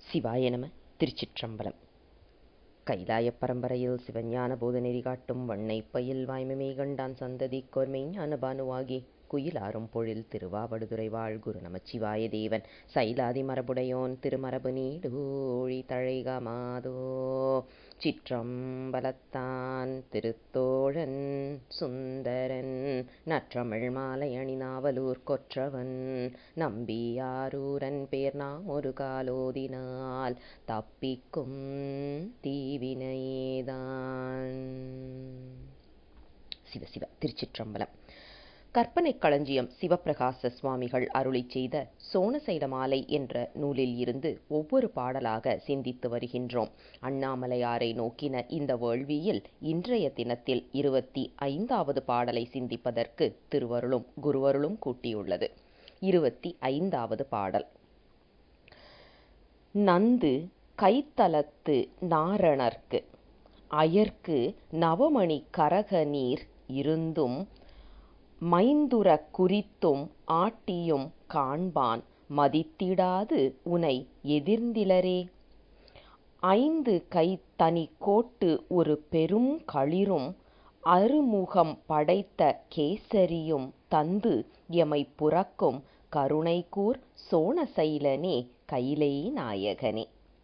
சிவாய நம திருச்சிற்றம்பலம் கைலாயப் பரம்பரையில் சிவஞான போதநெறி காட்டும் வண்ணை பயில் வாய்மைமை கண்டான் சந்ததி கோர்மை ஞான பானுவாகி குயிலாரும் பொழில் திருவாவடுதுறை வாழ் குரு நமச்சிவாய தேவன் சைலாதி மரபுடையோன் திருமரபு நீடூழி தழைகமாதோ சிற்றம்பலத்தான் திருத்தோழன் சுந்தரன் நற்றமிழ் மாலை அணிநாவலூர் கொற்றவன் நம்பியாரூரன் பேர் நாம் ஒரு காலோதினால் தப்பிக்கும் தீவினையேதான் சிவ சிவ திருச்சிற்றம்பலம் கற்பனை களஞ்சியம் சிவப்பிரகாச சுவாமிகள் அருளி செய்த சோனசைல மாலை என்ற நூலில் இருந்து ஒவ்வொரு பாடலாக சிந்தித்து வருகின்றோம் அண்ணாமலையாரை நோக்கின இந்த வேள்வியில் இன்றைய தினத்தில் இருபத்தி ஐந்தாவது பாடலை சிந்திப்பதற்கு திருவருளும் குருவருளும் கூட்டியுள்ளது இருபத்தி ஐந்தாவது பாடல் நந்து கைத்தலத்து நாரணர்க்கு அயர்க்கு நவமணி கரக நீர் இருந்தும் மைந்துர குறித்தும் ஆட்டியும் காண்பான் மதித்திடாது உனை எதிர்ந்திலரே ஐந்து கை தனி கோட்டு ஒரு பெரும் களிரும் அருமுகம் படைத்த கேசரியும் தந்து எமை புறக்கும் கருணைக்கூர் சோனசைலனே கைலை நாயகனே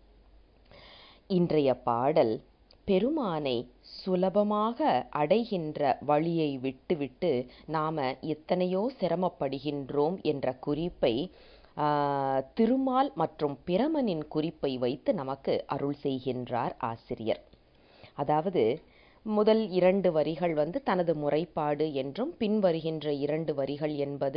இன்றைய பாடல் பெருமானை சுலபமாக அடைகின்ற வழியை விட்டுவிட்டு நாம எத்தனையோ சிரமப்படுகின்றோம் என்ற குறிப்பை திருமால் மற்றும் பிரமனின் குறிப்பை வைத்து நமக்கு அருள் செய்கின்றார் ஆசிரியர் அதாவது முதல் இரண்டு வரிகள் வந்து தனது முறைப்பாடு என்றும் பின்வருகின்ற இரண்டு வரிகள் என்பது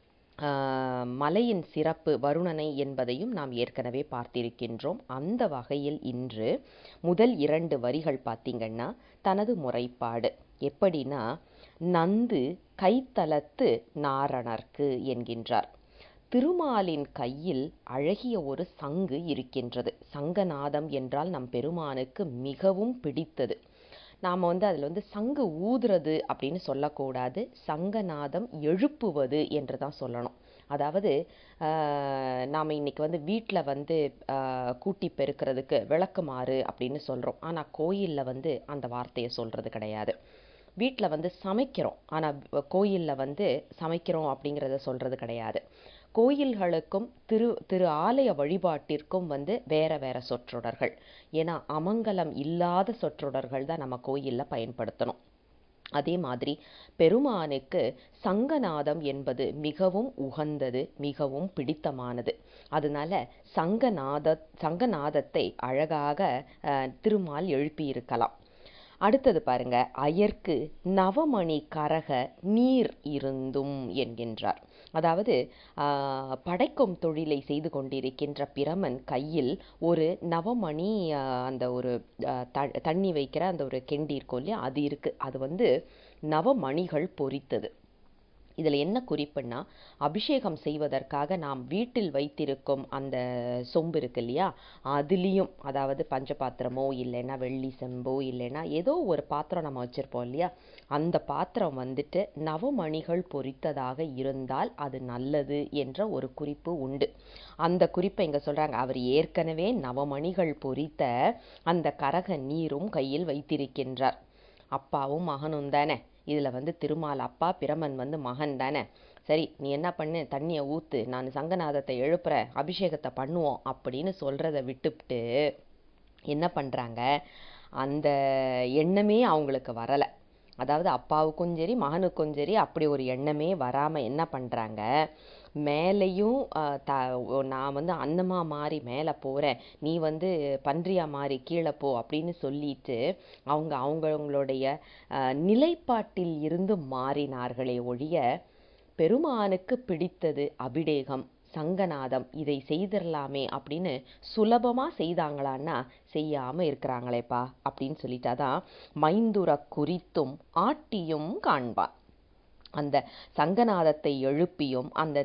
மலையின் சிறப்பு வருணனை என்பதையும் நாம் ஏற்கனவே பார்த்திருக்கின்றோம் அந்த வகையில் இன்று முதல் இரண்டு வரிகள் பார்த்திங்கன்னா தனது முறைப்பாடு எப்படின்னா நந்து கைத்தலத்து நாரணர்க்கு என்கின்றார் திருமாலின் கையில் அழகிய ஒரு சங்கு இருக்கின்றது சங்கநாதம் என்றால் நம் பெருமானுக்கு மிகவும் பிடித்தது நாம் வந்து அதில் வந்து சங்கு ஊதுறது அப்படின்னு சொல்லக்கூடாது சங்கநாதம் எழுப்புவது என்று தான் சொல்லணும் அதாவது நாம் இன்றைக்கி வந்து வீட்டில் வந்து கூட்டி பெருக்கிறதுக்கு விளக்குமாறு அப்படின்னு சொல்கிறோம் ஆனால் கோயிலில் வந்து அந்த வார்த்தையை சொல்கிறது கிடையாது வீட்டில் வந்து சமைக்கிறோம் ஆனால் கோயிலில் வந்து சமைக்கிறோம் அப்படிங்கிறத சொல்கிறது கிடையாது கோயில்களுக்கும் திரு திரு ஆலய வழிபாட்டிற்கும் வந்து வேற வேற சொற்றொடர்கள் ஏன்னா அமங்கலம் இல்லாத சொற்றொடர்கள் தான் நம்ம கோயிலில் பயன்படுத்தணும் அதே மாதிரி பெருமானுக்கு சங்கநாதம் என்பது மிகவும் உகந்தது மிகவும் பிடித்தமானது அதனால சங்கநாத சங்கநாதத்தை அழகாக திருமால் எழுப்பியிருக்கலாம் அடுத்தது பாருங்க அயர்க்கு நவமணி கரக நீர் இருந்தும் என்கின்றார் அதாவது படைக்கும் தொழிலை செய்து கொண்டிருக்கின்ற பிரமன் கையில் ஒரு நவமணி அந்த ஒரு தண்ணி வைக்கிற அந்த ஒரு கெண்டி இருக்கும் இல்லையா அது இருக்கு அது வந்து நவமணிகள் பொறித்தது இதில் என்ன குறிப்புன்னா அபிஷேகம் செய்வதற்காக நாம் வீட்டில் வைத்திருக்கும் அந்த சொம்பு இருக்கு இல்லையா அதுலேயும் அதாவது பஞ்சபாத்திரமோ இல்லைன்னா வெள்ளி செம்போ இல்லைன்னா ஏதோ ஒரு பாத்திரம் நம்ம வச்சுருப்போம் இல்லையா அந்த பாத்திரம் வந்துட்டு நவமணிகள் பொறித்ததாக இருந்தால் அது நல்லது என்ற ஒரு குறிப்பு உண்டு அந்த குறிப்பை இங்கே சொல்கிறாங்க அவர் ஏற்கனவே நவமணிகள் பொறித்த அந்த கரக நீரும் கையில் வைத்திருக்கின்றார் அப்பாவும் மகனும் தானே இதில் வந்து திருமால் அப்பா பிரமன் வந்து மகன் தானே சரி நீ என்ன பண்ணு தண்ணியை ஊற்று நான் சங்கநாதத்தை எழுப்புறேன் அபிஷேகத்தை பண்ணுவோம் அப்படின்னு சொல்கிறத விட்டுவிட்டு என்ன பண்ணுறாங்க அந்த எண்ணமே அவங்களுக்கு வரலை அதாவது அப்பாவுக்கும் சரி மகனுக்கும் சரி அப்படி ஒரு எண்ணமே வராமல் என்ன பண்ணுறாங்க மேலேயும் த நான் வந்து அன்னமாக மாறி மேலே போகிறேன் நீ வந்து பன்றியாக மாறி கீழே போ அப்படின்னு சொல்லிட்டு அவங்க அவங்களுடைய நிலைப்பாட்டில் இருந்து மாறினார்களே ஒழிய பெருமானுக்கு பிடித்தது அபிடேகம் சங்கநாதம் இதை செய்திடலாமே அப்படின்னு சுலபமாக செய்தாங்களான்னா செய்யாமல் இருக்கிறாங்களேப்பா அப்படின்னு சொல்லிட்டாதான் மைந்துர குறித்தும் ஆட்டியும் காண்பான் அந்த சங்கநாதத்தை எழுப்பியும் அந்த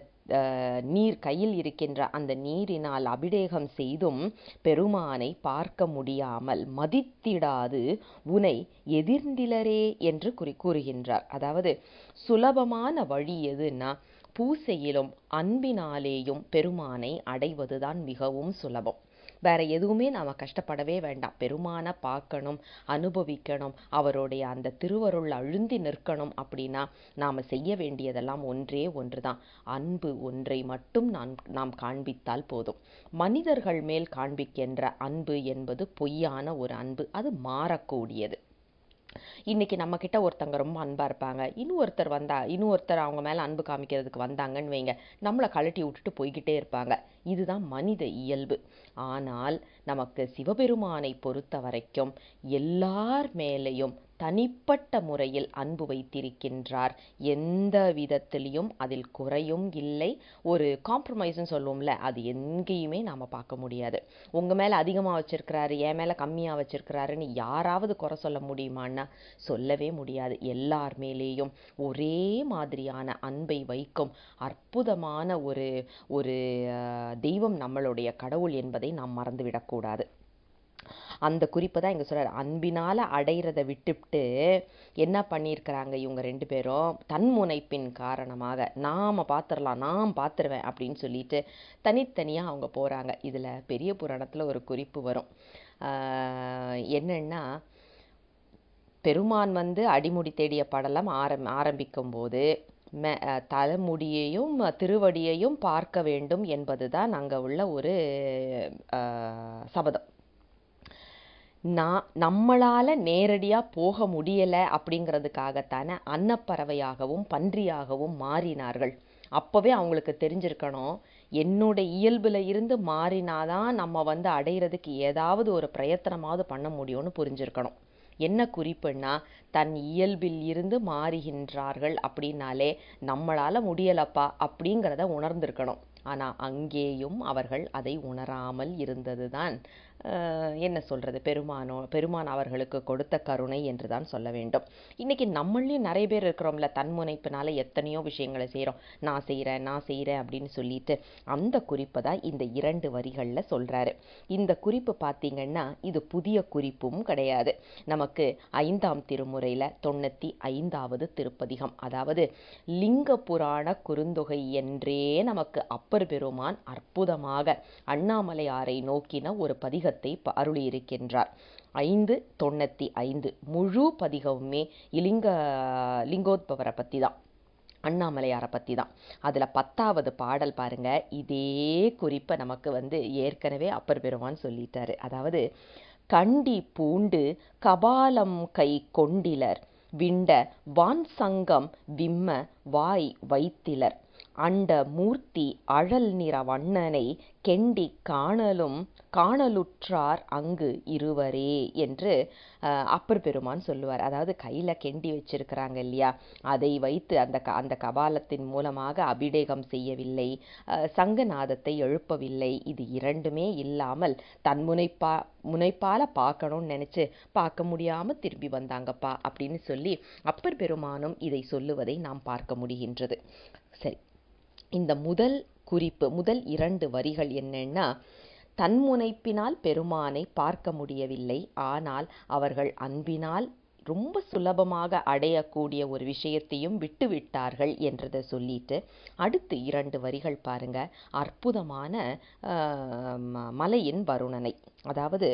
நீர் கையில் இருக்கின்ற அந்த நீரினால் அபிடேகம் செய்தும் பெருமானை பார்க்க முடியாமல் மதித்திடாது உனை எதிர்ந்திலரே என்று குறி கூறுகின்றார் அதாவது சுலபமான வழி எதுன்னா பூசையிலும் அன்பினாலேயும் பெருமானை அடைவதுதான் மிகவும் சுலபம் வேற எதுவுமே நாம் கஷ்டப்படவே வேண்டாம் பெருமானை பார்க்கணும் அனுபவிக்கணும் அவருடைய அந்த திருவருள் அழுந்தி நிற்கணும் அப்படின்னா நாம் செய்ய வேண்டியதெல்லாம் ஒன்றே ஒன்று தான் அன்பு ஒன்றை மட்டும் நான் நாம் காண்பித்தால் போதும் மனிதர்கள் மேல் காண்பிக்கின்ற அன்பு என்பது பொய்யான ஒரு அன்பு அது மாறக்கூடியது இன்னைக்கு நம்ம கிட்ட ஒருத்தங்க ரொம்ப அன்பா இருப்பாங்க இன்னொருத்தர் வந்தா இன்னொருத்தர் அவங்க மேல அன்பு காமிக்கிறதுக்கு வந்தாங்கன்னு வைங்க நம்மளை கழட்டி விட்டுட்டு போய்கிட்டே இருப்பாங்க இதுதான் மனித இயல்பு ஆனால் நமக்கு சிவபெருமானை பொறுத்த வரைக்கும் எல்லார் மேலேயும் தனிப்பட்ட முறையில் அன்பு வைத்திருக்கின்றார் எந்த விதத்திலையும் அதில் குறையும் இல்லை ஒரு காம்ப்ரமைஸ்னு சொல்லுவோம்ல அது எங்கேயுமே நாம் பார்க்க முடியாது உங்கள் மேலே அதிகமாக வச்சிருக்கிறாரு என் மேலே கம்மியாக வச்சிருக்கிறாருன்னு யாராவது குறை சொல்ல முடியுமான்னா சொல்லவே முடியாது எல்லார் மேலேயும் ஒரே மாதிரியான அன்பை வைக்கும் அற்புதமான ஒரு ஒரு அஹ், தெய்வம் நம்மளுடைய கடவுள் என்பதை நாம் மறந்துவிடக்கூடாது அந்த குறிப்பை தான் இங்கே சொல்றாரு அன்பினால அடையிறத விட்டுவிட்டு என்ன பண்ணியிருக்கிறாங்க இவங்க ரெண்டு பேரும் தன்முனைப்பின் காரணமாக நாம பார்த்துடலாம் நான் பார்த்துருவேன் அப்படின்னு சொல்லிட்டு தனித்தனியாக அவங்க போகிறாங்க இதில் பெரிய புராணத்தில் ஒரு குறிப்பு வரும் ஆஹ் என்னன்னா பெருமான் வந்து அடிமுடி தேடிய படலம் ஆரம் ஆரம்பிக்கும் போது மெ அஹ் தலைமுடியையும் அஹ் திருவடியையும் பார்க்க வேண்டும் என்பதுதான் அங்கே உள்ள ஒரு ஆஹ் சபதம் நான் நம்மளால நேரடியா போக முடியல அப்படிங்கிறதுக்காகத்தானே அன்னப்பறவையாகவும் பன்றியாகவும் மாறினார்கள் அப்பவே அவங்களுக்கு தெரிஞ்சிருக்கணும் என்னோட இயல்புல இருந்து மாறினாதான் நம்ம வந்து அடையிறதுக்கு ஏதாவது ஒரு பிரயத்தனமாவது பண்ண முடியும்னு புரிஞ்சிருக்கணும் என்ன குறிப்புன்னா தன் இயல்பில் இருந்து மாறுகின்றார்கள் அப்படின்னாலே நம்மளால முடியலப்பா அப்படிங்கிறத உணர்ந்திருக்கணும் ஆனா அங்கேயும் அவர்கள் அதை உணராமல் இருந்ததுதான் அஹ், என்ன சொல்றது பெருமானோ பெருமான் அவர்களுக்கு கொடுத்த கருணை என்று தான் சொல்ல வேண்டும் இன்னைக்கு நம்மளையும் நிறைய பேர் இருக்கிறோம்ல தன்முனைப்பினால எத்தனையோ விஷயங்களை செய்றோம் நான் செய்றேன் நான் செய்றேன் அப்படின்னு சொல்லிட்டு அந்த குறிப்பை தான் இந்த இரண்டு வரிகள்ல சொல்றாரு இந்த குறிப்பு பார்த்தீங்கன்னா இது புதிய குறிப்பும் கிடையாது நமக்கு ஐந்தாம் திருமுறையில தொண்ணூத்தி ஐந்தாவது திருப்பதிகம் அதாவது லிங்க புராண குறுந்தொகை என்றே நமக்கு அப்பர் பெருமான் அற்புதமாக அண்ணாமலையாரை நோக்கின ஒரு பதிகத்தை ப- அருளியிருக்கின்றார் ஐந்து தொண்ணூத்தி ஐந்து முழு பதிகமுமே இலிங்க லிங்கோத்பவரை பத்தி தான் அண்ணாமலையாரை பற்றி தான் அதில் பத்தாவது பாடல் பாருங்க இதே குறிப்பை நமக்கு வந்து ஏற்கனவே அப்பர் பெருமான் சொல்லிட்டாரு அதாவது கண்டி பூண்டு கபாலம் கை கொண்டிலர் விண்ட வான் சங்கம் விம்ம வாய் வைத்திலர் அண்ட மூர்த்தி அழல் நிற வண்ணனை கெண்டி காணலும் காணலுற்றார் அங்கு இருவரே என்று அஹ், அப்பர் பெருமான் சொல்லுவார் அதாவது கையில கெண்டி வச்சிருக்கிறாங்க இல்லையா அதை வைத்து அந்த க அந்த கபாலத்தின் மூலமாக அபிடேகம் செய்யவில்லை அஹ், சங்கநாதத்தை எழுப்பவில்லை இது இரண்டுமே இல்லாமல் தன் முனைப்பா முனைப்பால பார்க்கணும்னு நினைச்சு பார்க்க முடியாம திரும்பி வந்தாங்கப்பா அப்படின்னு சொல்லி அப்பர் பெருமானும் இதை சொல்லுவதை நாம் பார்க்க முடிகின்றது சரி இந்த முதல் குறிப்பு முதல் இரண்டு வரிகள் என்னன்னா தன்முனைப்பினால் பெருமானை பார்க்க முடியவில்லை ஆனால் அவர்கள் அன்பினால் ரொம்ப சுலபமாக அடையக்கூடிய ஒரு விஷயத்தையும் விட்டு விட்டார்கள் என்றதை சொல்லிட்டு அடுத்து இரண்டு வரிகள் பாருங்க அற்புதமான ஆஹ், ம- மலையின் வருணனை அதாவது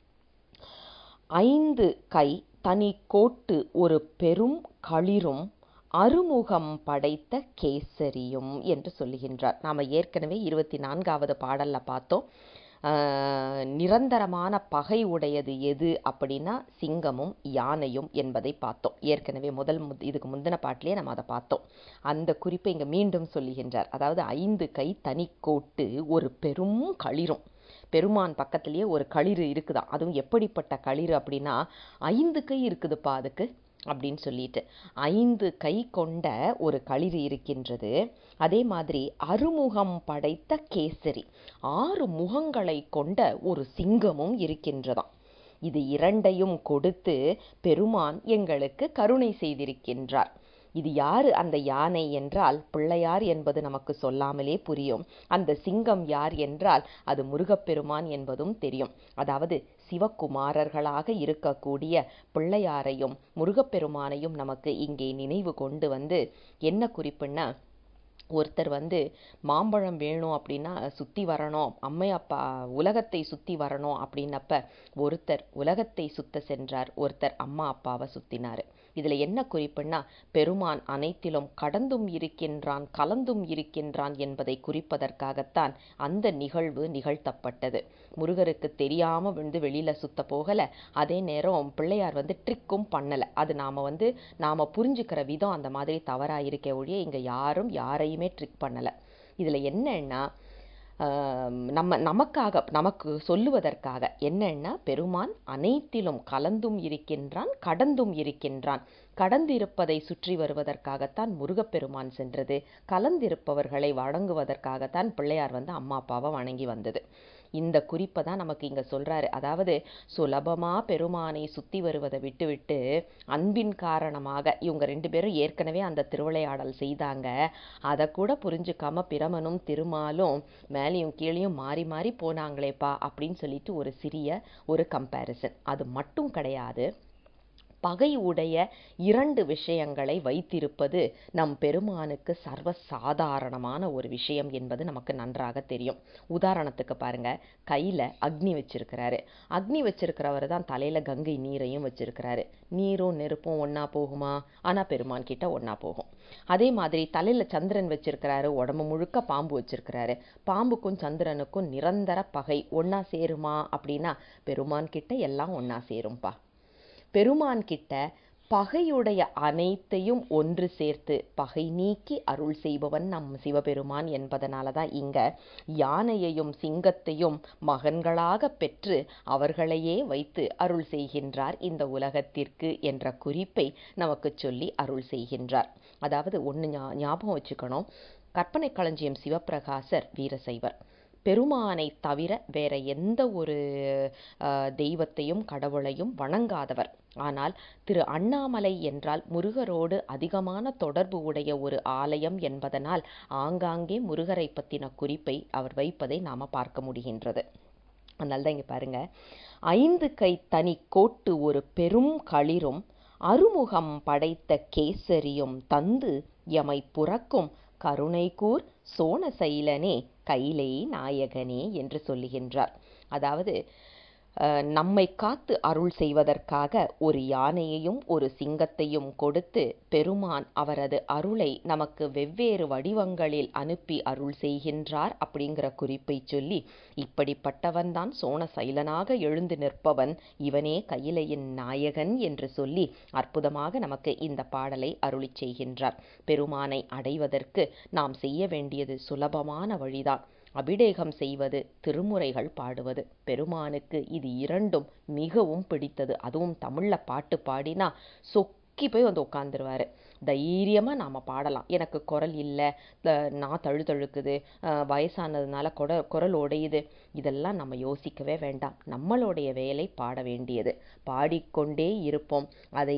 ஐந்து கை தனி கோட்டு ஒரு பெரும் களிரும் அருமுகம் படைத்த கேசரியும் என்று சொல்லுகின்றார் நாம ஏற்கனவே இருபத்தி நான்காவது பாடல்ல பார்த்தோம் ஆஹ், நிரந்தரமான பகை உடையது எது அப்படின்னா சிங்கமும் யானையும் என்பதை பார்த்தோம் ஏற்கனவே முதல் முத்- இதுக்கு முந்தின பாட்டிலே நம்ம அதை பார்த்தோம் அந்த குறிப்பை இங்க மீண்டும் சொல்லுகின்றார் அதாவது ஐந்து கை தனி கோட்டு ஒரு பெரும் களிரும் பெருமான் பக்கத்திலேயே ஒரு களிறு இருக்குதாம் அதுவும் எப்படிப்பட்ட களிறு அப்படின்னா ஐந்து கை இருக்குதுப்பா அதுக்கு அப்படின்னு சொல்லிட்டு ஐந்து கை கொண்ட ஒரு களிறு இருக்கின்றது அதே மாதிரி அறுமுகம் படைத்த கேசரி ஆறு முகங்களை கொண்ட ஒரு சிங்கமும் இருக்கின்றதாம் இது இரண்டையும் கொடுத்து பெருமான் எங்களுக்கு கருணை செய்திருக்கின்றார் இது யாரு அந்த யானை என்றால் பிள்ளையார் என்பது நமக்கு சொல்லாமலே புரியும் அந்த சிங்கம் யார் என்றால் அது முருகப்பெருமான் என்பதும் தெரியும் அதாவது சிவகுமாரர்களாக இருக்கக்கூடிய பிள்ளையாரையும் முருகப்பெருமானையும் நமக்கு இங்கே நினைவு கொண்டு வந்து என்ன குறிப்புன்னா ஒருத்தர் வந்து மாம்பழம் வேணும் அப்படின்னா சுற்றி வரணும் அம்மை அப்பா உலகத்தை சுற்றி வரணும் அப்படின்னப்ப ஒருத்தர் உலகத்தை சுத்த சென்றார் ஒருத்தர் அம்மா அப்பாவை சுத்தினார் இதில் என்ன குறிப்புன்னா பெருமான் அனைத்திலும் கடந்தும் இருக்கின்றான் கலந்தும் இருக்கின்றான் என்பதை குறிப்பதற்காகத்தான் அந்த நிகழ்வு நிகழ்த்தப்பட்டது முருகருக்கு தெரியாமல் வந்து வெளியில் சுத்த போகலை அதே நேரம் பிள்ளையார் வந்து ட்ரிக்கும் பண்ணலை அது நாம் வந்து நாம் புரிஞ்சுக்கிற விதம் அந்த மாதிரி தவறாக இருக்க ஒழிய இங்கே யாரும் யாரையுமே ட்ரிக் பண்ணலை இதில் என்னன்னா நம்ம நமக்காக நமக்கு சொல்லுவதற்காக என்னன்னா பெருமான் அனைத்திலும் கலந்தும் இருக்கின்றான் கடந்தும் இருக்கின்றான் கடந்திருப்பதை சுற்றி வருவதற்காகத்தான் முருகப்பெருமான் சென்றது கலந்திருப்பவர்களை வணங்குவதற்காகத்தான் பிள்ளையார் வந்து அம்மா அப்பாவை வணங்கி வந்தது இந்த குறிப்பை தான் நமக்கு இங்கே சொல்கிறாரு அதாவது சுலபமாக பெருமானை சுற்றி வருவதை விட்டுவிட்டு அன்பின் காரணமாக இவங்க ரெண்டு பேரும் ஏற்கனவே அந்த திருவிளையாடல் செய்தாங்க அதை கூட புரிஞ்சுக்காம பிரமனும் திருமாலும் மேலேயும் கீழேயும் மாறி மாறி போனாங்களேப்பா அப்படின்னு சொல்லிட்டு ஒரு சிறிய ஒரு கம்பேரிசன் அது மட்டும் கிடையாது பகை உடைய இரண்டு விஷயங்களை வைத்திருப்பது நம் பெருமானுக்கு சர்வ சாதாரணமான ஒரு விஷயம் என்பது நமக்கு நன்றாக தெரியும் உதாரணத்துக்கு பாருங்க கையில் அக்னி வச்சிருக்கிறாரு அக்னி வச்சிருக்கிறவர் தான் தலையில் கங்கை நீரையும் வச்சிருக்கிறாரு நீரும் நெருப்பும் ஒன்றா போகுமா ஆனால் பெருமான் கிட்ட ஒன்றா போகும் அதே மாதிரி தலையில் சந்திரன் வச்சிருக்கிறாரு உடம்பு முழுக்க பாம்பு வச்சிருக்கிறாரு பாம்புக்கும் சந்திரனுக்கும் நிரந்தர பகை ஒன்றா சேருமா அப்படின்னா பெருமான் கிட்ட எல்லாம் ஒன்றா சேரும்பா பெருமான் கிட்ட பகையுடைய அனைத்தையும் ஒன்று சேர்த்து பகை நீக்கி அருள் செய்பவன் நம் சிவபெருமான் என்பதனால தான் இங்க யானையையும் சிங்கத்தையும் மகன்களாக பெற்று அவர்களையே வைத்து அருள் செய்கின்றார் இந்த உலகத்திற்கு என்ற குறிப்பை நமக்கு சொல்லி அருள் செய்கின்றார் அதாவது ஒன்று ஞாபகம் வச்சுக்கணும் கற்பனை களஞ்சியம் சிவப்பிரகாசர் வீரசைவர் பெருமானை தவிர வேற எந்த ஒரு தெய்வத்தையும் கடவுளையும் வணங்காதவர் ஆனால் திரு அண்ணாமலை என்றால் முருகரோடு அதிகமான தொடர்பு உடைய ஒரு ஆலயம் என்பதனால் ஆங்காங்கே முருகரை பற்றின குறிப்பை அவர் வைப்பதை நாம் பார்க்க முடிகின்றது அதனால தான் இங்கே பாருங்க ஐந்து கை தனி கோட்டு ஒரு பெரும் களிரும் அருமுகம் படைத்த கேசரியும் தந்து எமை புறக்கும் கருணைகூர் சோனசைலனே கைலே நாயகனே என்று சொல்லுகின்றார் அதாவது நம்மை காத்து அருள் செய்வதற்காக ஒரு யானையையும் ஒரு சிங்கத்தையும் கொடுத்து பெருமான் அவரது அருளை நமக்கு வெவ்வேறு வடிவங்களில் அனுப்பி அருள் செய்கின்றார் அப்படிங்கிற குறிப்பை சொல்லி இப்படிப்பட்டவன்தான் சோன சைலனாக எழுந்து நிற்பவன் இவனே கையிலையின் நாயகன் என்று சொல்லி அற்புதமாக நமக்கு இந்த பாடலை அருளி செய்கின்றார் பெருமானை அடைவதற்கு நாம் செய்ய வேண்டியது சுலபமான வழிதான் அபிடேகம் செய்வது திருமுறைகள் பாடுவது பெருமானுக்கு இது இரண்டும் மிகவும் பிடித்தது அதுவும் தமிழில் பாட்டு பாடினா சொக்கி போய் வந்து உட்காந்துருவாரு தைரியமாக நாம் பாடலாம் எனக்கு குரல் இல்லை நான் தழுதழுக்குது வயசானதுனால கொட குரல் உடையுது இதெல்லாம் நம்ம யோசிக்கவே வேண்டாம் நம்மளுடைய வேலை பாட வேண்டியது பாடிக்கொண்டே இருப்போம் அதை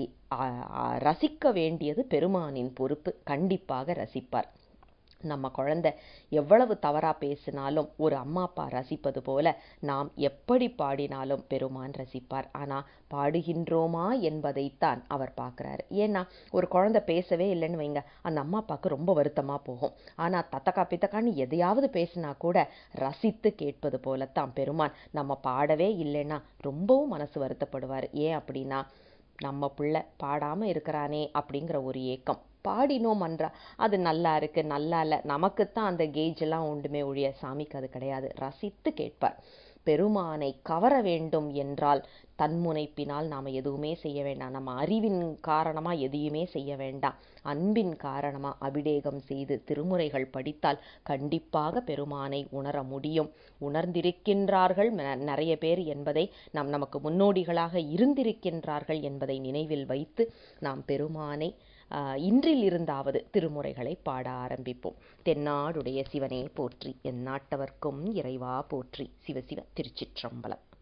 ரசிக்க வேண்டியது பெருமானின் பொறுப்பு கண்டிப்பாக ரசிப்பார் நம்ம குழந்தை எவ்வளவு தவறாக பேசினாலும் ஒரு அம்மா அப்பா ரசிப்பது போல நாம் எப்படி பாடினாலும் பெருமான் ரசிப்பார் ஆனால் பாடுகின்றோமா என்பதைத்தான் அவர் பார்க்குறாரு ஏன்னா ஒரு குழந்தை பேசவே இல்லைன்னு வைங்க அந்த அம்மா அப்பாவுக்கு ரொம்ப வருத்தமாக போகும் ஆனால் தத்தக்கா பித்தக்கான்னு எதையாவது பேசினா கூட ரசித்து கேட்பது போலத்தான் பெருமான் நம்ம பாடவே இல்லைன்னா ரொம்பவும் மனசு வருத்தப்படுவார் ஏன் அப்படின்னா நம்ம பிள்ளை பாடாமல் இருக்கிறானே அப்படிங்கிற ஒரு ஏக்கம் பாடினோம் அன்றா அது நல்லா இருக்கு நல்லா இல்லை நமக்குத்தான் அந்த கேஜ் எல்லாம் உண்டுமே ஒழிய சாமிக்கு அது கிடையாது ரசித்து கேட்பார் பெருமானை கவர வேண்டும் என்றால் தன்முனைப்பினால் நாம் எதுவுமே செய்ய வேண்டாம் நம்ம அறிவின் காரணமாக எதையுமே செய்ய வேண்டாம் அன்பின் காரணமாக அபிடேகம் செய்து திருமுறைகள் படித்தால் கண்டிப்பாக பெருமானை உணர முடியும் உணர்ந்திருக்கின்றார்கள் நிறைய பேர் என்பதை நாம் நமக்கு முன்னோடிகளாக இருந்திருக்கின்றார்கள் என்பதை நினைவில் வைத்து நாம் பெருமானை இன்றில் இருந்தாவது திருமுறைகளை பாட ஆரம்பிப்போம் தென்னாடுடைய சிவனே போற்றி எந்நாட்டவர்க்கும் இறைவா போற்றி சிவசிவ திருச்சிற்றம்பலம்